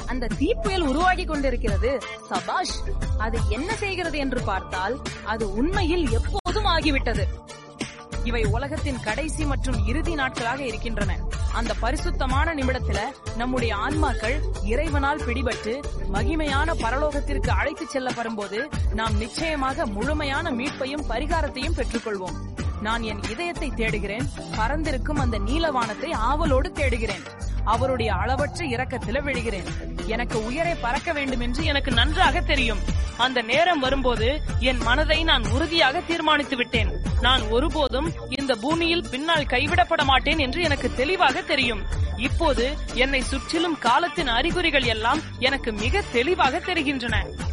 அந்த தீப்புயல் உருவாகி கொண்டிருக்கிறது சபாஷ் அது என்ன செய்கிறது என்று பார்த்தால் அது உண்மையில் எப்போதும் ஆகிவிட்டது இவை உலகத்தின் கடைசி மற்றும் இறுதி நாட்களாக இருக்கின்றன அந்த பரிசுத்தமான நிமிடத்துல நம்முடைய ஆன்மாக்கள் இறைவனால் பிடிபட்டு மகிமையான பரலோகத்திற்கு அழைத்துச் செல்லப்படும் போது நாம் நிச்சயமாக முழுமையான மீட்பையும் பரிகாரத்தையும் பெற்றுக்கொள்வோம் நான் என் இதயத்தை தேடுகிறேன் பறந்திருக்கும் அந்த நீலவானத்தை ஆவலோடு தேடுகிறேன் அவருடைய அளவற்ற இரக்கத்தில விழுகிறேன் எனக்கு உயரே பறக்க வேண்டும் என்று எனக்கு நன்றாக தெரியும் அந்த நேரம் வரும்போது என் மனதை நான் உறுதியாக தீர்மானித்து விட்டேன் நான் ஒருபோதும் இந்த பூமியில் பின்னால் கைவிடப்பட மாட்டேன் என்று எனக்கு தெளிவாக தெரியும் இப்போது என்னை சுற்றிலும் காலத்தின் அறிகுறிகள் எல்லாம் எனக்கு மிக தெளிவாக தெரிகின்றன